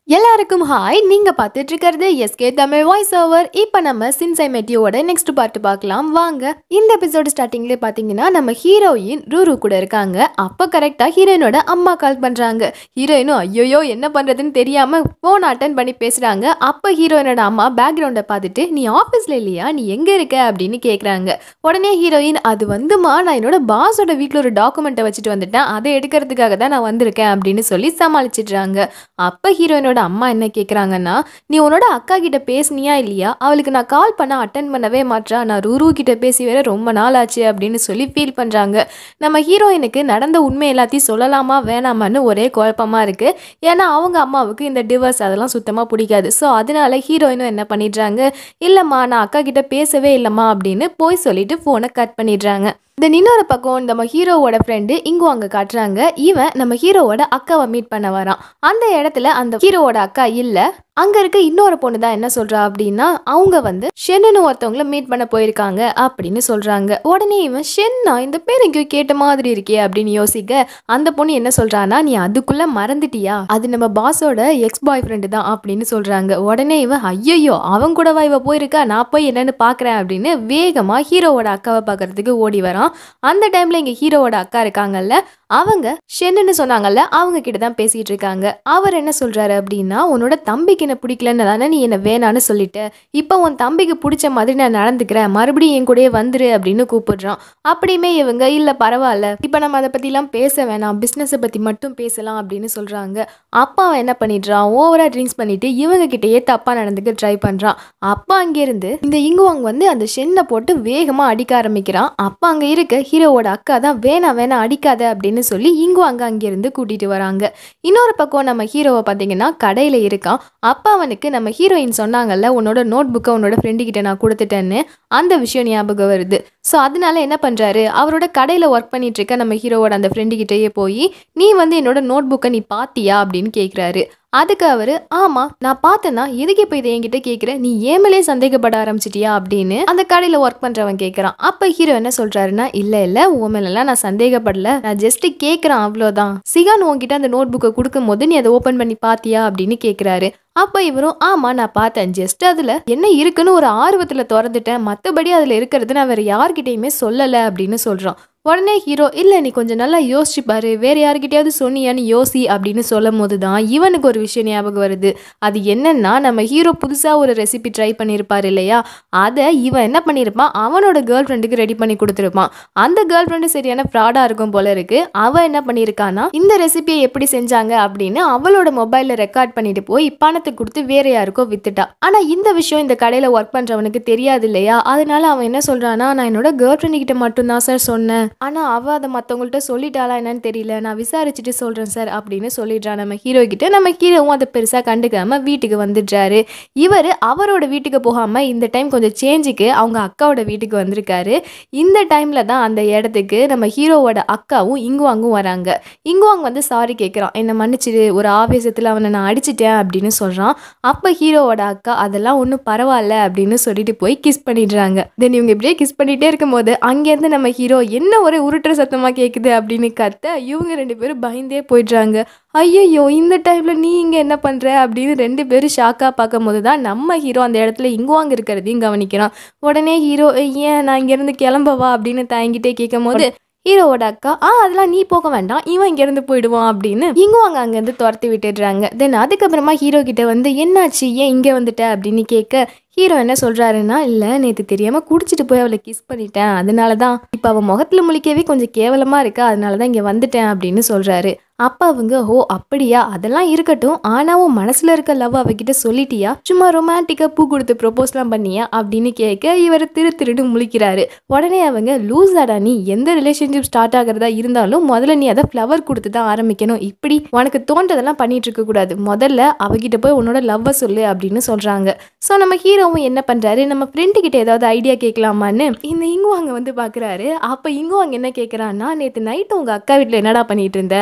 எல்லாருக்கும் ஹாய் நீங்க பார்த்துட்டு இருக்கிறது எஸ்கே தமிழ் வாய்ஸ் ஓவர் இப்போ நம்ம சின்சை மெட்டியோட நெக்ஸ்ட் பார்ட் பார்க்கலாம் வாங்க இந்த எபிசோடு ஸ்டார்டிங்ல பாத்தீங்கன்னா நம்ம ஹீரோயின் ரூரு கூட இருக்காங்க அப்போ கரெக்டா ஹீரோயினோட அம்மா கால் பண்றாங்க ஹீரோயினும் ஐயோயோ என்ன பண்றதுன்னு தெரியாம போன் அட்டன் பண்ணி பேசுறாங்க அப்போ ஹீரோயினோட அம்மா பேக்ரவுண்டை பார்த்துட்டு நீ ஆஃபீஸ்ல இல்லையா நீ எங்க இருக்க அப்படின்னு கேக்குறாங்க உடனே ஹீரோயின் அது வந்துமா நான் என்னோட பாஸோட வீட்டில் ஒரு டாக்குமெண்ட்டை வச்சுட்டு வந்துட்டேன் அதை எடுக்கிறதுக்காக தான் நான் வந்திருக்கேன் அப்படின்னு சொல்லி சமாளிச்சிடுறாங்க அப்போ ஹீரோயினோட அம்மா என்ன கேட்குறாங்கன்னா நீ உன்னோட அக்கா கிட்ட பேசுனியா இல்லையா அவளுக்கு நான் கால் பண்ண அட்டன் பண்ணவே மாட்றா நான் ரூரு கிட்ட பேசி வேற ரொம்ப நாள் ஆச்சு அப்படின்னு சொல்லி ஃபீல் பண்ணுறாங்க நம்ம ஹீரோயினுக்கு நடந்த உண்மை எல்லாத்தையும் சொல்லலாமா வேணாமான்னு ஒரே குழப்பமா இருக்கு ஏன்னா அவங்க அம்மாவுக்கு இந்த டிவோர்ஸ் அதெல்லாம் சுத்தமாக பிடிக்காது ஸோ அதனால ஹீரோயினும் என்ன பண்ணிடுறாங்க இல்லைம்மா நான் அக்கா கிட்ட பேசவே இல்லைம்மா அப்படின்னு போய் சொல்லிட்டு ஃபோனை கட் பண்ணிடுறாங்க தென் இன்னொரு பக்கம் நம்ம ஹீரோவோட ஃப்ரெண்டு இங்கும் அங்கே காட்டுறாங்க இவன் நம்ம ஹீரோவோட அக்காவை மீட் பண்ண வரான் அந்த இடத்துல அந்த ஹீரோவோட அக்கா இல்லை அங்கே இருக்க இன்னொரு பொண்ணு தான் என்ன சொல்றா அப்படின்னா அவங்க வந்து ஷென்னு ஒருத்தவங்கள மீட் பண்ண போயிருக்காங்க அப்படின்னு சொல்றாங்க உடனே இவன் ஷென்னா இந்த பேர் எங்கேயோ கேட்ட மாதிரி இருக்கே அப்படின்னு யோசிக்க அந்த பொண்ணு என்ன சொல்றான்னா நீ அதுக்குள்ள மறந்துட்டியா அது நம்ம பாஸோட எக்ஸ் பாய் ஃப்ரெண்டு தான் அப்படின்னு சொல்றாங்க உடனே இவன் ஐயோ அவன் கூடவா இவ போயிருக்கா நான் போய் என்னன்னு பாக்குறேன் அப்படின்னு வேகமா ஹீரோவோட அக்காவை பார்க்கறதுக்கு ஓடி வரான் அந்த டைம்ல இங்க ஹீரோவோட அக்கா இருக்காங்கல்ல அவங்க ஷென்னு சொன்னாங்கல்ல அவங்க கிட்ட தான் பேசிட்டு இருக்காங்க அவர் என்ன சொல்றாரு அப்படின்னா உன்னோட தம்பிக்கு என்ன பிடிக்கலன்னு தானே நீ என்ன வேணான்னு சொல்லிட்ட இப்போ உன் தம்பிக்கு பிடிச்ச மாதிரி நான் நடந்துக்கிறேன் மறுபடியும் என் கூடயே வந்துரு அப்படின்னு கூப்பிடுறான் அப்படியுமே இவங்க இல்ல பரவாயில்ல இப்போ நம்ம அதை பத்திலாம் பேச வேணாம் பிசினஸை பத்தி மட்டும் பேசலாம் அப்படின்னு சொல்றாங்க அப்பா அவன் என்ன பண்ணிடுறான் ஓவரா ட்ரிங்க்ஸ் பண்ணிட்டு இவங்க கிட்டயே தப்பா நடந்துக்க ட்ரை பண்றான் அப்பா அங்கிருந்து இந்த இங்குவாங் வந்து அந்த ஷென்னை போட்டு வேகமா அடிக்க ஆரம்பிக்கிறான் அப்பா அங்க இருக்க ஹீரோவோட அக்கா தான் வேணாம் வேணாம் அடிக்காத அப்படின்னு சொல்லி இங்குவாங்க அங்கிருந்து கூட்டிட்டு வராங்க இன்னொரு பக்கம் நம்ம ஹீரோவை பார்த்தீங்கன்னா கடையில் இருக்கான் அப்பா அவனுக்கு நம்ம ஹீரோயின் சொன்னாங்கல்ல உன்னோட நோட் புக்கை உன்னோட ஃப்ரெண்டு கிட்ட நான் கொடுத்துட்டேன்னு அந்த விஷயம் ஞாபகம் வருது ஸோ அதனால என்ன பண்ணுறாரு அவரோட கடையில் ஒர்க் பண்ணிட்டு இருக்க நம்ம ஹீரோவோட அந்த ஃப்ரெண்டு கிட்டேயே போய் நீ வந்து என்னோட நோட் புக்கை நீ பாத்தியா அப்படின்னு கேட்குறாரு அதுக்கு அவர் ஆமா நான் பார்த்தேன்னா எதுக்கு இப்போ இதை என்கிட்ட கேட்குற நீ ஏமலே சந்தேகப்பட ஆரம்பிச்சிட்டியா அப்படின்னு அந்த கடையில் ஒர்க் பண்ணுறவன் கேட்குறான் அப்போ ஹீரோ என்ன சொல்றாருன்னா இல்லை இல்லை உன் மேலெல்லாம் நான் சந்தேகப்படல நான் ஜஸ்ட் கேட்குறேன் அவ்வளோதான் சிகான் உன்கிட்ட அந்த நோட் புக்கை கொடுக்கும் போது நீ அதை ஓப்பன் பண்ணி பாத்தியா அப்படின்னு கேட்குறாரு அப்போ இவரும் ஆமா நான் பார்த்தேன் ஜஸ்ட் அதில் என்ன இருக்குன்னு ஒரு ஆர்வத்தில் திறந்துட்டேன் மற்றபடி அதில் இருக்கிறது நான் வேற யார்கிட்டயுமே சொல்லலை அப்படின்னு சொல்கிறான் உடனே ஹீரோ இல்லை நீ கொஞ்சம் நல்லா யோசிச்சு பாரு வேற யார்கிட்டயாவது சொன்னியான்னு யோசி அப்படின்னு சொல்லும் போது தான் இவனுக்கு ஒரு விஷயம் ஞாபகம் வருது அது என்னன்னா நம்ம ஹீரோ புதுசாக ஒரு ரெசிபி ட்ரை பண்ணியிருப்பார் இல்லையா அதை இவன் என்ன பண்ணியிருப்பான் அவனோட கேர்ள் ஃப்ரெண்டுக்கு ரெடி பண்ணி கொடுத்துருப்பான் அந்த கேர்ள் ஃப்ரெண்டு சரியான ஃப்ராடாக இருக்கும் போல இருக்கு அவன் என்ன பண்ணியிருக்கானா இந்த ரெசிபியை எப்படி செஞ்சாங்க அப்படின்னு அவளோட மொபைலில் ரெக்கார்ட் பண்ணிட்டு போய் பணத்தை கொடுத்து வேற யாருக்கோ வித்துட்டா ஆனால் இந்த விஷயம் இந்த கடையில் ஒர்க் பண்ணுறவனுக்கு தெரியாது இல்லையா அதனால அவன் என்ன சொல்றானா நான் என்னோட கேர்ள் ஃப்ரெண்டு கிட்ட மட்டும்தான் சார் சொன்னேன் ஆனால் அவள் அதை மற்றவங்கள்ட்ட சொல்லிட்டாளா என்னன்னு தெரியல நான் விசாரிச்சுட்டு சொல்கிறேன் சார் அப்படின்னு சொல்லிடுறான் நம்ம ஹீரோ கிட்ட நம்ம ஹீரோவும் அதை பெருசாக கண்டுக்காம வீட்டுக்கு வந்துடுறாரு இவர் அவரோட வீட்டுக்கு போகாமல் இந்த டைம் கொஞ்சம் சேஞ்சுக்கு அவங்க அக்காவோட வீட்டுக்கு வந்திருக்காரு இந்த டைமில் தான் அந்த இடத்துக்கு நம்ம ஹீரோவோட அக்காவும் இங்குவாங்கும் வராங்க இங்குவாங் வந்து சாரி கேட்குறான் என்னை மன்னிச்சிடு ஒரு ஆவேசத்தில் அவனை நான் அடிச்சிட்டேன் அப்படின்னு சொல்கிறான் அப்போ ஹீரோவோட அக்கா அதெல்லாம் ஒன்றும் பரவாயில்ல அப்படின்னு சொல்லிட்டு போய் கிஸ் பண்ணிடுறாங்க தென் இவங்க இப்படியே கிஸ் பண்ணிகிட்டே இருக்கும்போது அங்கேருந்து நம்ம ஹீரோ என்ன ஒரு உருட்டுற சத்தமாக கேட்குது அப்படின்னு கத்த இவங்க ரெண்டு பேரும் பயந்தே போயிடுறாங்க ஐயோ இந்த டைமில் நீ இங்கே என்ன பண்ணுற அப்படின்னு ரெண்டு பேரும் ஷாக்காக பார்க்கும் போது தான் நம்ம ஹீரோ அந்த இடத்துல இங்குவாங்க இருக்கிறதையும் கவனிக்கிறான் உடனே ஹீரோ ஏன் நான் இங்கேருந்து கிளம்பவா அப்படின்னு தயங்கிட்டே கேட்கும் போது ஹீரோவோட அக்கா ஆ அதெல்லாம் நீ போக வேண்டாம் இவன் இங்கேருந்து போயிடுவான் அப்படின்னு இங்குவாங்க அங்கேருந்து துரத்தி விட்டுடுறாங்க தென் அதுக்கப்புறமா ஹீரோ கிட்ட வந்து என்னாச்சு ஏன் இங்கே வந்துட்ட அப்படின்னு கேட்க ஹீரோ என்ன சொல்கிறாருன்னா இல்லை நேற்று தெரியாமல் குடிச்சிட்டு போய் அவளை கிஸ் பண்ணிட்டேன் அதனால தான் இப்போ அவள் முகத்தில் முழிக்கவே கொஞ்சம் கேவலமாக இருக்கா அதனால தான் இங்கே வந்துட்டேன் அப்படின்னு சொல்கிறாரு அப்போ அவங்க ஓ அப்படியா அதெல்லாம் இருக்கட்டும் ஆனால் உன் மனசில் இருக்க லவ் அவகிட்ட சொல்லிட்டியா சும்மா ரொமான்டிக்காக பூ கொடுத்து ப்ரொப்போஸ்லாம் பண்ணியா அப்படின்னு கேட்க இவர் திரு திருடு முழிக்கிறாரு உடனே அவங்க லூஸாடா நீ எந்த ரிலேஷன்ஷிப் ஸ்டார்ட் ஆகிறதா இருந்தாலும் முதல்ல நீ அதை ஃப்ளவர் கொடுத்து தான் ஆரம்பிக்கணும் இப்படி உனக்கு தோன்றதெல்லாம் பண்ணிட்டு இருக்க கூடாது முதல்ல அவகிட்ட போய் உன்னோட லவ்வை சொல்லு அப்படின்னு சொல்கிறாங்க ஸோ நம்ம ஹீரோவும் என்ன பண்ணுறாரு நம்ம ஃப்ரெண்டு கிட்ட ஏதாவது ஐடியா கேட்கலாமான்னு இந்த இங்குவாங்க வந்து பார்க்குறாரு அப்போ இங்குவாங்க என்ன கேட்குறான்னா நேற்று நைட்டு உங்கள் அக்கா வீட்டில் என்னடா பண்ணிட்டு இருந்த அப்படின்னு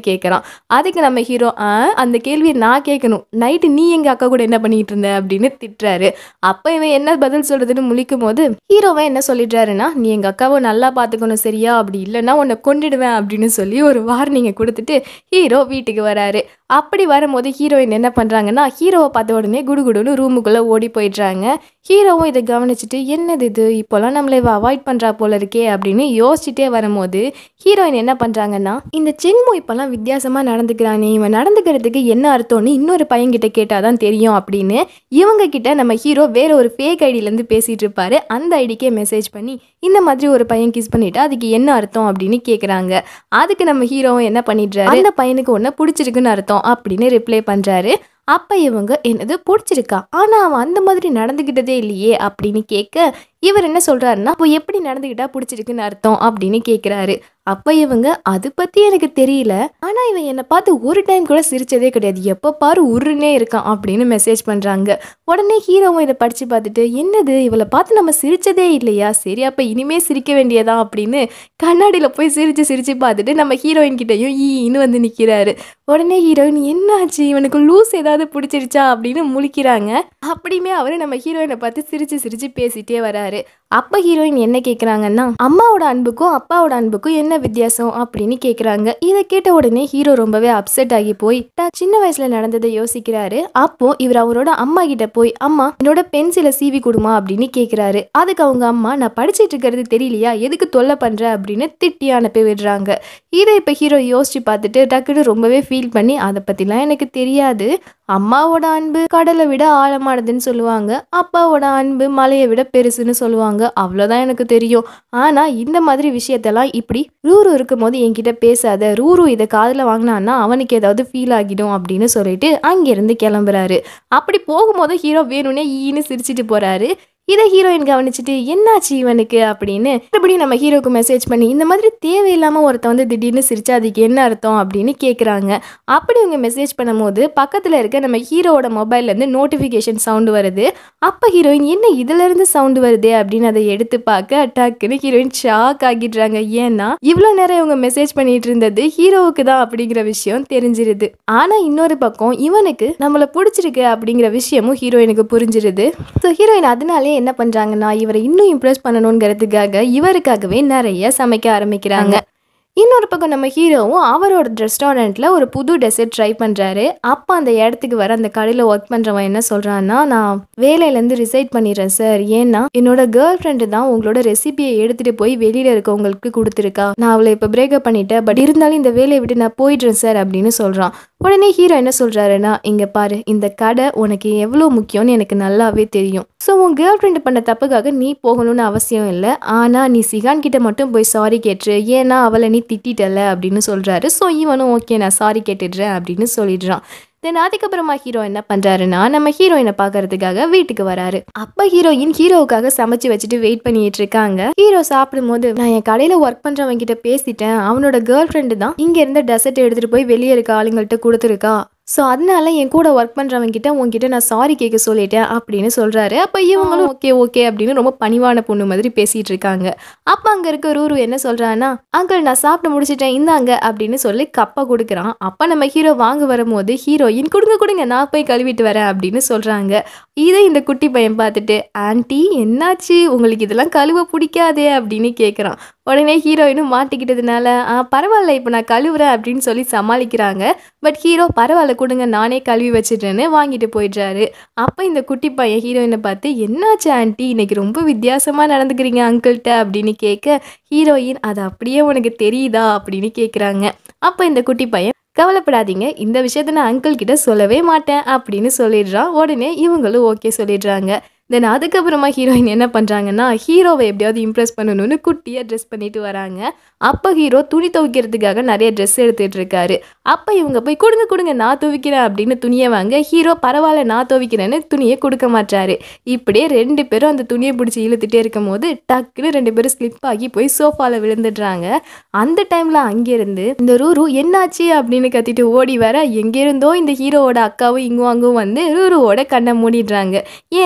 கேட்குறான் அதுக்கு நம்ம ஹீரோ ஆ அந்த கேள்வியை நான் கேட்கணும் நைட்டு நீ எங்கள் அக்கா கூட என்ன பண்ணிட்டு இருந்த அப்படின்னு திட்டுறாரு அப்போ இவன் என்ன பதில் சொல்கிறதுன்னு முழிக்கும் போது ஹீரோவை என்ன சொல்லிடுறாருன்னா நீ எங்கள் அக்காவை நல்லா பார்த்துக்கணும் சரியா அப்படி இல்லைன்னா உன்னை கொண்டுடுவேன் அப்படின்னு சொல்லி ஒரு வார்னிங்கை கொடுத்துட்டு ஹீரோ வீட்டுக்கு வராரு அப்படி வரும்போது ஹீரோயின் என்ன பண்ணுறாங்கன்னா ஹீரோவை பார்த்த உடனே குடுகுடுன்னு ரூமுக்குள்ளே ஓடி போயிடுறாங்க ஹீரோவும் இதை கவனிச்சுட்டு என்னது இது இப்போலாம் நம்மளை இவ அவாய்ட் பண்ணுறா போல இருக்கே அப்படின்னு யோசிச்சுட்டே வரும்போது ஹீரோயின் என்ன பண்ணுறாங்கன்னா இந்த சென்மு இப்போலாம் வித்தியாசமாக நடந்துக்கிறானே இவன் நடந்துக்கிறதுக்கு என்ன அர்த்தம்னு இன்னொரு பையன்கிட்ட கேட்டால் தான் தெரியும் அப்படின்னு இவங்க கிட்ட நம்ம ஹீரோ வேற ஒரு ஃபேக் ஐடியிலேருந்து பேசிகிட்டு இருப்பாரு அந்த ஐடிக்கே மெசேஜ் பண்ணி இந்த மாதிரி ஒரு பையன் கிஸ் பண்ணிட்டு அதுக்கு என்ன அர்த்தம் அப்படின்னு கேட்குறாங்க அதுக்கு நம்ம ஹீரோவும் என்ன பண்ணிடுறாரு அந்த பையனுக்கு ஒன்று பிடிச்சிருக்குன்னு அர்த்தம் அப்படின்னு ரிப்ளை பண்ணுறாரு அப்போ இவங்க என்னது பிடிச்சிருக்கா ஆனால் அவன் அந்த மாதிரி நடந்துக்கிட்டதே இல்லையே அப்படின்னு கேட்க இவர் என்ன சொல்கிறாருன்னா அப்போ எப்படி நடந்துக்கிட்டா பிடிச்சிருக்குன்னு அர்த்தம் அப்படின்னு கேட்குறாரு அப்போ இவங்க அது பற்றி எனக்கு தெரியல ஆனால் இவன் என்னை பார்த்து ஒரு டைம் கூட சிரிச்சதே கிடையாது எப்போ பாரு உருன்னே இருக்கான் அப்படின்னு மெசேஜ் பண்ணுறாங்க உடனே ஹீரோவும் இதை படித்து பார்த்துட்டு என்னது இவளை பார்த்து நம்ம சிரிச்சதே இல்லையா சரி அப்போ இனிமே சிரிக்க வேண்டியதா அப்படின்னு கண்ணாடியில் போய் சிரித்து சிரித்து பார்த்துட்டு நம்ம ஹீரோயின் கிட்டேயும் ஈன்னு வந்து நிற்கிறாரு உடனே ஹீரோயின் என்னாச்சு இவனுக்கு லூஸ் ஏதாவது பிடிச்சிருச்சா அப்படின்னு முழிக்கிறாங்க அப்படியுமே அவர் நம்ம ஹீரோயினை பார்த்து சிரித்து சிரித்து பேசிட்டே வராரு அப்போ ஹீரோயின் என்ன கேட்குறாங்கன்னா அம்மாவோட அன்புக்கும் அப்பாவோட அன்புக்கும் என்ன வித்தியாசம் அப்படின்னு கேட்குறாங்க இதை கேட்ட உடனே ஹீரோ ரொம்பவே அப்செட் ஆகி போய் ட- சின்ன வயசுல நடந்ததை யோசிக்கிறாரு அப்போ இவர் அவரோட அம்மா கிட்ட போய் அம்மா என்னோட பென்சிலை சீவி கொடுமா அப்படின்னு கேட்குறாரு அதுக்கு அவங்க அம்மா நான் படிச்சிட்டு இருக்கிறது தெரியலையா எதுக்கு தொல்லை பண்ற அப்படின்னு திட்டி அனுப்பி விடுறாங்க இதை இப்போ ஹீரோ யோசிச்சு பார்த்துட்டு டக்குன்னு ரொம்பவே ஃபீல் பண்ணி அதை பற்றிலாம் எனக்கு தெரியாது அம்மாவோட அன்பு கடலை விட ஆழமானதுன்னு சொல்லுவாங்க அப்பாவோட அன்பு மலையை விட பெருசுன்னு சொல்லுவாங்க அவ்வளோதான் எனக்கு தெரியும் ஆனால் இந்த மாதிரி விஷயத்தெல்லாம் இப்படி ரூரு இருக்கும்போது என்கிட்ட பேசாத ரூரு இதை காதில் வாங்கினான்னா அவனுக்கு ஏதாவது ஃபீல் ஆகிடும் அப்படின்னு சொல்லிட்டு அங்கேருந்து கிளம்புறாரு அப்படி போகும்போது ஹீரோ வேணும்னே ஈன்னு சிரிச்சிட்டு போறாரு இதை ஹீரோயின் கவனிச்சுட்டு என்னாச்சு இவனுக்கு அப்படின்னு மறுபடியும் நம்ம ஹீரோக்கு மெசேஜ் பண்ணி இந்த மாதிரி தேவையில்லாமல் ஒருத்தன் வந்து திடீர்னு சிரிச்சா அதுக்கு என்ன அர்த்தம் அப்படின்னு கேட்குறாங்க அப்படி இவங்க மெசேஜ் பண்ணும்போது பக்கத்தில் இருக்க நம்ம ஹீரோவோட மொபைல்லேருந்து நோட்டிஃபிகேஷன் சவுண்டு வருது அப்போ ஹீரோயின் என்ன இதுலேருந்து சவுண்டு வருதே அப்படின்னு அதை எடுத்து பார்க்க டக்குன்னு ஹீரோயின் ஷாக் ஆகிடுறாங்க ஏன்னா இவ்வளோ நேரம் இவங்க மெசேஜ் பண்ணிட்டு இருந்தது ஹீரோவுக்கு தான் அப்படிங்கிற விஷயம் தெரிஞ்சிருது ஆனால் இன்னொரு பக்கம் இவனுக்கு நம்மளை பிடிச்சிருக்கு அப்படிங்கிற விஷயமும் ஹீரோயினுக்கு புரிஞ்சிருது ஸோ ஹீரோயின் அதனாலே என்ன பண்ணுறாங்கன்னா இவரை இன்னும் இம்ப்ரெஸ் பண்ணணுங்கிறதுக்காக இவருக்காகவே நிறைய சமைக்க ஆரம்பிக்கிறாங்க இன்னொரு பக்கம் நம்ம ஹீரோவும் அவரோட ரெஸ்டாரண்ட்டில் ஒரு புது டெசர்ட் ட்ரை பண்ணுறாரு அப்போ அந்த இடத்துக்கு வர அந்த கடையில் ஒர்க் பண்ணுறவன் என்ன சொல்கிறான்னா நான் வேலையிலேருந்து ரிசைட் பண்ணிடுறேன் சார் ஏன்னா என்னோட கேர்ள் ஃப்ரெண்டு தான் உங்களோட ரெசிபியை எடுத்துகிட்டு போய் வெளியில் இருக்கவங்களுக்கு கொடுத்துருக்கா நான் அவளை இப்போ பிரேக்கப் பண்ணிட்டேன் பட் இருந்தாலும் இந்த வேலையை விட்டு நான் போயிடுறேன் சார் அப்படின்னு சொல்கிறான் உடனே ஹீரோ என்ன சொல்கிறாருன்னா இங்கே பாரு இந்த கடை உனக்கு எவ்வளோ முக்கியம்னு எனக்கு நல்லாவே தெரியும் ஸோ உன் கேர்ள் ஃப்ரெண்டு பண்ண தப்புக்காக நீ போகணும்னு அவசியம் இல்லை ஆனால் நீ சிகான் கிட்ட மட்டும் போய் சாரி கேட்டுரு ஏன்னா அவளை நீ திட்டிட்டல அப்படின்னு சொல்கிறாரு ஸோ இவனும் ஓகே நான் சாரி கேட்டுடுறேன் அப்படின்னு சொல்லிடுறான் தென் அதுக்கப்புறமா ஹீரோ என்ன பண்ணுறாருன்னா நம்ம ஹீரோயினை பார்க்கறதுக்காக வீட்டுக்கு வராரு அப்போ ஹீரோயின் ஹீரோவுக்காக சமைச்சு வச்சுட்டு வெயிட் பண்ணிட்டு இருக்காங்க ஹீரோ சாப்பிடும்போது நான் என் கடையில் ஒர்க் பண்ணுறவங்க கிட்ட பேசிட்டேன் அவனோட கேர்ள் ஃப்ரெண்டு தான் இங்கே இருந்த டெசர்ட் எடுத்துகிட்டு போய் வெளியே இருக்க ஆளுங்கள்ட்ட கொடுத்துருக்கா ஸோ அதனால என் கூட ஒர்க் பண்ணுறவங்க கிட்ட உங்ககிட்ட நான் சாரி கேட்க சொல்லிட்டேன் அப்படின்னு சொல்கிறாரு அப்போ இவங்களும் ஓகே ஓகே அப்படின்னு ரொம்ப பணிவான பொண்ணு மாதிரி பேசிகிட்டு இருக்காங்க அப்போ அங்கே இருக்க ரூரு என்ன சொல்கிறான்னா அங்கிள் நான் சாப்பிட்டு முடிச்சிட்டேன் இந்தாங்க அப்படின்னு சொல்லி கப்பை கொடுக்குறான் அப்போ நம்ம ஹீரோ வாங்க வரும்போது ஹீரோயின் கொடுங்க கொடுங்க நான் போய் கழுவிட்டு வரேன் அப்படின்னு சொல்கிறாங்க இதை இந்த குட்டி பையன் பார்த்துட்டு ஆன்ட்டி என்னாச்சு உங்களுக்கு இதெல்லாம் கழுவ பிடிக்காதே அப்படின்னு கேட்குறான் உடனே ஹீரோயினும் மாட்டிக்கிட்டதுனால "ஆ, பரவாயில்ல இப்போ நான் கழுவுறேன் அப்படின்னு சொல்லி சமாளிக்கிறாங்க பட் ஹீரோ பரவாயில்ல கொடுங்க நானே கழுவி வச்சிட்டேன்னு வாங்கிட்டு போயிடுறாரு அப்போ இந்த குட்டி பையன் ஹீரோயினை பார்த்து என்னாச்சு ஆன்ட்டி இன்னைக்கு ரொம்ப வித்தியாசமாக நடந்துக்கிறீங்க அங்கிள்கிட்ட அப்படின்னு கேட்க ஹீரோயின் அது அப்படியே உனக்கு தெரியுதா அப்படின்னு கேட்குறாங்க அப்போ இந்த குட்டி பையன் கவலைப்படாதீங்க இந்த விஷயத்த நான் அங்கிள் கிட்ட சொல்லவே மாட்டேன் அப்படின்னு சொல்லிடுறான் உடனே இவங்களும் ஓகே சொல்லிடுறாங்க தென் அதுக்கப்புறமா ஹீரோயின் என்ன பண்ணுறாங்கன்னா ஹீரோவை எப்படியாவது இம்ப்ரெஸ் பண்ணணும்னு குட்டியாக ட்ரெஸ் பண்ணிட்டு வராங்க அப்போ ஹீரோ துணி துவைக்கிறதுக்காக நிறைய ட்ரெஸ் எடுத்துட்டு இருக்காரு அப்போ இவங்க போய் கொடுங்க கொடுங்க நான் துவைக்கிறேன் அப்படின்னு துணியை வாங்க ஹீரோ பரவாயில்ல நான் துவைக்கிறேன்னு துணியை கொடுக்க மாட்டாரு இப்படியே ரெண்டு பேரும் அந்த துணியை பிடிச்சி இழுத்துட்டே இருக்கும் போது டக்குன்னு ரெண்டு பேரும் ஸ்லிப் ஆகி போய் சோஃபாவில் விழுந்துடுறாங்க அந்த டைமில் அங்கேருந்து இந்த ரூரு என்னாச்சு அப்படின்னு கத்திட்டு ஓடி வர எங்கேருந்தோ இந்த ஹீரோவோட அக்காவும் இங்கும் அங்கும் வந்து ரூருவோட கண்ணை மூடிடுறாங்க ஏன்னா இங்கே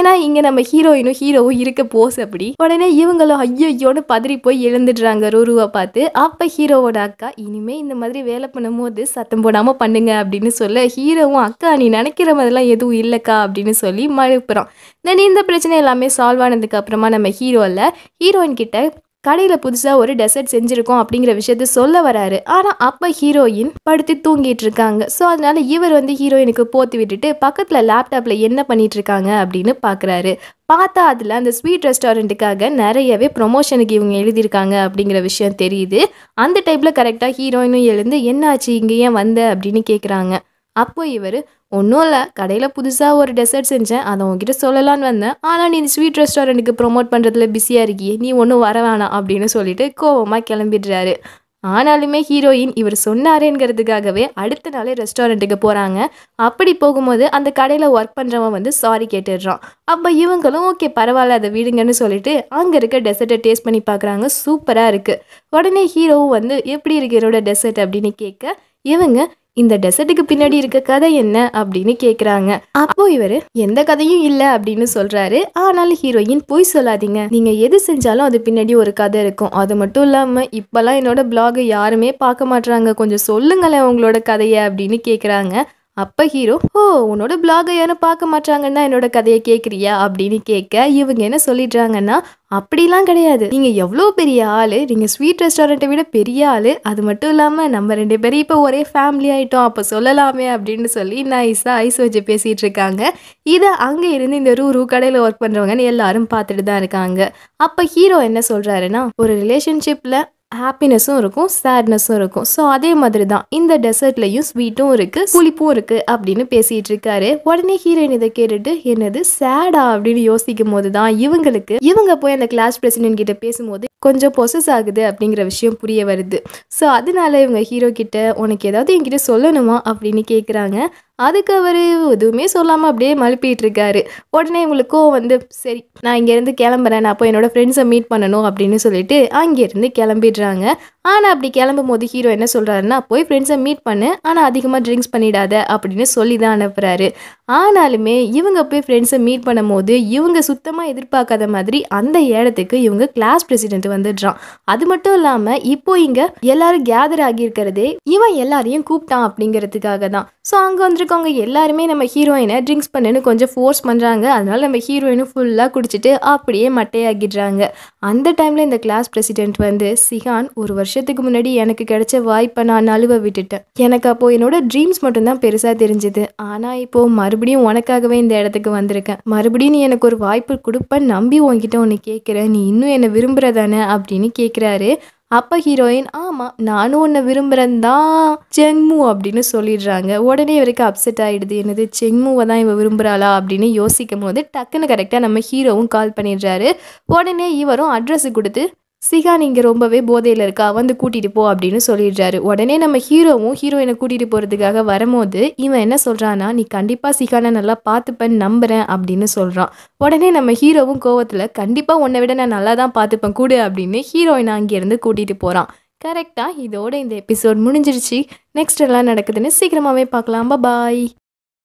நம்ம ஹீரோயினும் ஹீரோவும் இருக்க போஸ் அப்படி உடனே இவங்களும் ஐயோன்னு பதறி போய் எழுந்துடுறாங்க ரூருவை பார்த்து அப்ப ஹீரோவோட அக்கா இனிமே இந்த மாதிரி வேலை பண்ணும்போது சத்தம் போடாம பண்ணுங்க அப்படின்னு சொல்ல ஹீரோவும் அக்கா நீ நினைக்கிற மாதிரிலாம் எதுவும் இல்லக்கா அப்படின்னு சொல்லி மழுப்புறான் தென் இந்த பிரச்சனை எல்லாமே சால்வ் ஆனதுக்கு அப்புறமா நம்ம ஹீரோ இல்ல ஹீரோயின் கிட்ட கடையில் புதுசாக ஒரு டெசர்ட் செஞ்சுருக்கோம் அப்படிங்கிற விஷயத்த சொல்ல வராரு ஆனால் அப்போ ஹீரோயின் படுத்து தூங்கிட்டு இருக்காங்க ஸோ அதனால இவர் வந்து ஹீரோயினுக்கு போத்து விட்டுட்டு பக்கத்தில் லேப்டாப்பில் என்ன பண்ணிட்டு இருக்காங்க அப்படின்னு பார்க்குறாரு பார்த்தா அதில் அந்த ஸ்வீட் ரெஸ்டாரண்ட்டுக்காக நிறையவே ப்ரொமோஷனுக்கு இவங்க எழுதியிருக்காங்க அப்படிங்கிற விஷயம் தெரியுது அந்த டைப்பில் கரெக்டாக ஹீரோயினும் எழுந்து என்னாச்சு இங்கே ஏன் வந்த அப்படின்னு கேட்குறாங்க அப்போ இவர் ஒன்றும் இல்லை கடையில் புதுசாக ஒரு டெசர்ட் செஞ்சேன் அதை உங்ககிட்ட சொல்லலான்னு வந்தேன் ஆனால் நீ ஸ்வீட் ரெஸ்டாரண்ட்டுக்கு ப்ரோமோட் பண்ணுறதுல பிஸியாக இருக்கியே நீ ஒன்றும் வர வேணாம் அப்படின்னு சொல்லிட்டு கோவமாக கிளம்பிடுறாரு ஆனாலுமே ஹீரோயின் இவர் சொன்னாரேங்கிறதுக்காகவே அடுத்த நாளே ரெஸ்டாரண்ட்டுக்கு போகிறாங்க அப்படி போகும்போது அந்த கடையில் ஒர்க் பண்ணுறவன் வந்து சாரி கேட்டுடுறான் அப்போ இவங்களும் ஓகே பரவாயில்ல அதை விடுங்கன்னு சொல்லிட்டு அங்கே இருக்க டெசர்ட்டை டேஸ்ட் பண்ணி பார்க்குறாங்க சூப்பராக இருக்குது உடனே ஹீரோவும் வந்து எப்படி இருக்கு என்னோட டெசர்ட் அப்படின்னு கேட்க இவங்க இந்த டெசர்ட்டுக்கு பின்னாடி இருக்க கதை என்ன அப்படின்னு கேக்குறாங்க அப்போ இவரு எந்த கதையும் இல்ல அப்படின்னு சொல்றாரு ஆனாலும் ஹீரோயின் பொய் சொல்லாதீங்க நீங்க எது செஞ்சாலும் அது பின்னாடி ஒரு கதை இருக்கும் அது மட்டும் இல்லாம இப்பெல்லாம் என்னோட பிளாகை யாருமே பார்க்க மாட்றாங்க கொஞ்சம் சொல்லுங்களேன் உங்களோட கதையை அப்படின்னு கேக்குறாங்க அப்ப ஹீரோ ஓ உன்னோட பிளாகை யாரும் பார்க்க மாட்டாங்கன்னா என்னோட கதையை கேட்குறியா அப்படின்னு கேட்க இவங்க என்ன சொல்லிடுறாங்கன்னா அப்படிலாம் கிடையாது நீங்கள் எவ்வளோ பெரிய ஆள் நீங்கள் ஸ்வீட் ரெஸ்டாரண்ட்டை விட பெரிய ஆள் அது மட்டும் இல்லாமல் நம்ம ரெண்டு பேரும் இப்போ ஒரே ஃபேமிலி ஆகிட்டோம் அப்போ சொல்லலாமே அப்படின்னு சொல்லி நைஸாக ஐஸ் வச்சு பேசிகிட்டு இருக்காங்க இதை அங்கே இருந்து இந்த ரூ ரூ கடையில் ஒர்க் பண்ணுறவங்கன்னு எல்லாரும் பார்த்துட்டு தான் இருக்காங்க அப்போ ஹீரோ என்ன சொல்கிறாருன்னா ஒரு ரிலேஷன்ஷிப்பில் ஹாப்பினஸும் இருக்கும் சேட்னஸும் இருக்கும் ஸோ அதே மாதிரி தான் இந்த டெசர்ட்லையும் ஸ்வீட்டும் இருக்கு புளிப்பும் இருக்கு அப்படின்னு பேசிட்டு இருக்காரு உடனே ஹீரோயின் இதை கேட்டுட்டு என்னது சேடா அப்படின்னு யோசிக்கும் போது தான் இவங்களுக்கு இவங்க போய் அந்த கிளாஸ் பிரசிடென்ட் கிட்ட பேசும்போது கொஞ்சம் பொசஸ் ஆகுது அப்படிங்கிற விஷயம் புரிய வருது ஸோ அதனால இவங்க ஹீரோ கிட்ட உனக்கு ஏதாவது என்கிட்ட சொல்லணுமா அப்படின்னு கேட்குறாங்க அதுக்கு அவர் எதுவுமே சொல்லாமல் அப்படியே மழுப்பிட்டு இருக்காரு உடனே இவங்களுக்கும் வந்து சரி நான் இங்கேருந்து கிளம்புறேன் நான் போய் என்னோட ஃப்ரெண்ட்ஸை மீட் பண்ணணும் அப்படின்னு சொல்லிட்டு அங்கேருந்து கிளம்பிடுறாங்க ஆனால் அப்படி கிளம்பும் போது ஹீரோ என்ன சொல்கிறாருன்னா போய் ஃப்ரெண்ட்ஸை மீட் பண்ணு ஆனால் அதிகமாக ட்ரிங்க்ஸ் பண்ணிடாத அப்படின்னு சொல்லி தான் அனுப்புகிறாரு ஆனாலுமே இவங்க போய் ஃப்ரெண்ட்ஸை மீட் பண்ணும்போது இவங்க சுத்தமாக எதிர்பார்க்காத மாதிரி அந்த இடத்துக்கு இவங்க கிளாஸ் பிரசிடென்ட் வந்துடுறான் அது மட்டும் இல்லாமல் இப்போ இங்கே எல்லாரும் கேதர் ஆகியிருக்கிறதே இவன் எல்லாரையும் கூப்பிட்டான் அப்படிங்கிறதுக்காக தான் ஸோ அங்கே வந்திருக்கவங்க எல்லாருமே நம்ம ஹீரோயினை ட்ரிங்க்ஸ் பண்ணுன்னு கொஞ்சம் ஃபோர்ஸ் பண்ணுறாங்க அதனால நம்ம ஹீரோயினும் ஃபுல்லாக குடிச்சிட்டு அப்படியே மட்டையாகிடுறாங்க அந்த டைமில் இந்த கிளாஸ் பிரசிடென்ட் வந்து சிகான் ஒரு வருஷத்துக்கு முன்னாடி எனக்கு கிடைச்ச வாய்ப்பை நான் நழுவ விட்டுட்டேன் எனக்கு அப்போது என்னோட ட்ரீம்ஸ் மட்டும்தான் பெருசாக தெரிஞ்சுது ஆனால் இப்போது மறுபடியும் உனக்காகவே இந்த இடத்துக்கு வந்திருக்கேன் மறுபடியும் நீ எனக்கு ஒரு வாய்ப்பு கொடுப்பேன் நம்பி உன்கிட்ட ஒன்று கேட்குறேன் நீ இன்னும் என்னை விரும்புகிறதானே அப்படின்னு கேட்குறாரு அப்போ ஹீரோயின் ஆமாம் நானும் உன்னை விரும்புகிறேன் தான் செங்மு அப்படின்னு சொல்லிடுறாங்க உடனே இவருக்கு அப்செட் ஆகிடுது என்னது செங்முவை தான் இவ விரும்புகிறாளா அப்படின்னு யோசிக்கும் போது டக்குன்னு கரெக்டாக நம்ம ஹீரோவும் கால் பண்ணிடுறாரு உடனே இவரும் அட்ரஸ் கொடுத்து சிகா நீங்கள் ரொம்பவே போதையில் இருக்கா வந்து கூட்டிகிட்டு போ அப்படின்னு சொல்லிடுறாரு உடனே நம்ம ஹீரோவும் ஹீரோயினை கூட்டிகிட்டு போகிறதுக்காக வரும்போது இவன் என்ன சொல்கிறான்னா நீ கண்டிப்பாக சிகானை நல்லா பார்த்துப்பேன் நம்புகிறேன் அப்படின்னு சொல்கிறான் உடனே நம்ம ஹீரோவும் கோவத்தில் கண்டிப்பாக உன்னை விட நான் நல்லா தான் பார்த்துப்பேன் கூடு அப்படின்னு ஹீரோயினை அங்கேருந்து கூட்டிகிட்டு போகிறான் கரெக்டாக இதோட இந்த எபிசோட் முடிஞ்சிருச்சு நெக்ஸ்ட் எல்லாம் நடக்குதுன்னு சீக்கிரமாகவே பார்க்கலாம் பாய்